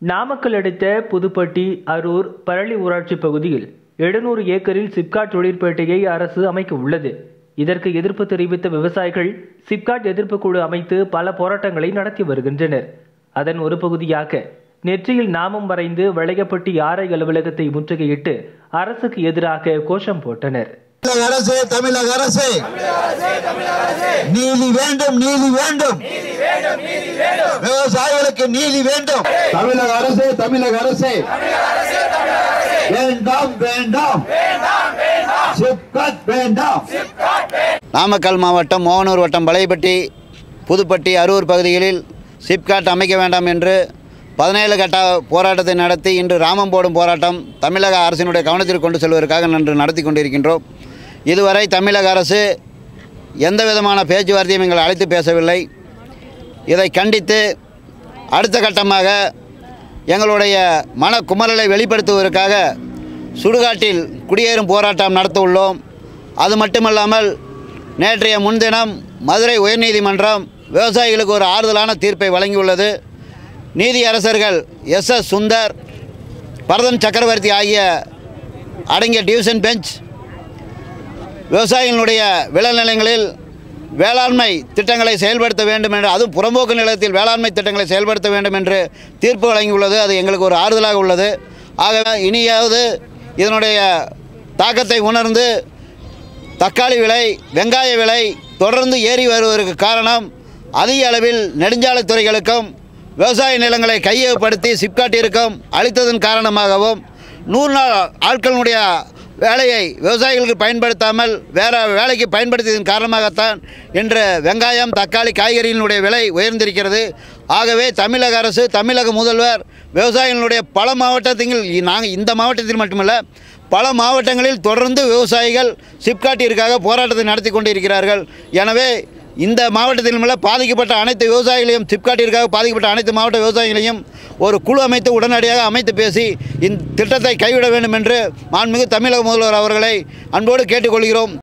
நாமக்கல் அடுத்த புதுப்பட்டி அரூர் பரளி ஊராட்சி பகுதியில் எழுநூறு ஏக்கரில் சிப்காட் தொழிற்பேட்டையை அரசு அமைக்க உள்ளது இதற்கு எதிர்ப்பு தெரிவித்த விவசாயிகள் சிப்காட் எதிர்ப்பு குழு அமைத்து பல போராட்டங்களை நடத்தி வருகின்றனர் அதன் ஒரு பகுதியாக நெற்றியில் நாமம் வரைந்து வளையப்பட்டி ஆரை அலுவலகத்தை முற்றுகையிட்டு அரசுக்கு எதிராக கோஷம் போட்டனர் தமிழக அரசு தமிழக அரசு நீதி வேண்டும் நீதி வேண்டும் விவசாயிகளுக்கு நீதி வேண்டும் தமிழக அரசு தமிழக அரசு வேண்டாம் வேண்டாம் சிப்காட் வேண்டாம் நாமக்கல் மாவட்டம் மோகனூர் வட்டம் பழையப்பட்டி புதுப்பட்டி அரூர் பகுதிகளில் சிப்காட் அமைக்க வேண்டாம் என்று பதினேழு கட்ட போராட்டத்தை நடத்தி இன்று ராமம் போடும் போராட்டம் தமிழக அரசினுடைய கவனத்திற்கு கொண்டு செல்வதற்காக இன்று நடத்தி கொண்டிருக்கின்றோம் இதுவரை தமிழக அரசு எந்த விதமான பேச்சுவார்த்தையும் எங்களை அழைத்து பேசவில்லை இதை கண்டித்து அடுத்த கட்டமாக எங்களுடைய மன குமரலை வெளிப்படுத்துவதற்காக சுடுகாட்டில் குடியேறும் போராட்டம் நடத்த உள்ளோம் அது மட்டுமல்லாமல் நேற்றைய முன்தினம் மதுரை உயர்நீதிமன்றம் விவசாயிகளுக்கு ஒரு ஆறுதலான தீர்ப்பை வழங்கியுள்ளது நீதியரசர்கள் எஸ் எஸ் சுந்தர் பரதன் சக்கரவர்த்தி ஆகிய அடங்கிய டிவிஷன் பெஞ்ச் விவசாயிகளுடைய விளைநிலங்களில் வேளாண்மை திட்டங்களை செயல்படுத்த வேண்டும் என்று அதுவும் புறம்போக்கு நிலத்தில் வேளாண்மை திட்டங்களை செயல்படுத்த வேண்டும் என்று தீர்ப்பு வழங்கியுள்ளது அது எங்களுக்கு ஒரு ஆறுதலாக உள்ளது ஆகவே இனியாவது இதனுடைய தாக்கத்தை உணர்ந்து தக்காளி விலை வெங்காய விலை தொடர்ந்து ஏறி வருவதற்கு காரணம் அதிக அளவில் நெடுஞ்சாலைத்துறைகளுக்கும் விவசாய நிலங்களை கையகப்படுத்தி சிப்காட்டிற்கும் அளித்ததன் காரணமாகவும் நூறு நாள் ஆட்களுடைய வேலையை விவசாயிகளுக்கு பயன்படுத்தாமல் வேறு வேலைக்கு பயன்படுத்தியதன் காரணமாகத்தான் இன்று வெங்காயம் தக்காளி காய்கறிகளுடைய விலை உயர்ந்திருக்கிறது ஆகவே தமிழக அரசு தமிழக முதல்வர் விவசாயிகளுடைய பல மாவட்டத்தில் நாங்கள் இந்த மாவட்டத்தில் மட்டுமல்ல பல மாவட்டங்களில் தொடர்ந்து விவசாயிகள் சிப்காட்டிற்காக போராட்டத்தை நடத்தி கொண்டிருக்கிறார்கள் எனவே இந்த மாவட்டத்தில் உள்ள பாதிக்கப்பட்ட அனைத்து விவசாயிகளையும் சிப்காட்டிற்காக பாதிக்கப்பட்ட அனைத்து மாவட்ட விவசாயிகளையும் ஒரு குழு அமைத்து உடனடியாக அமைத்து பேசி இந்த திட்டத்தை கைவிட வேண்டும் என்று மாண்புமிகு தமிழக முதல்வர் அவர்களை அன்போடு கேட்டுக்கொள்கிறோம்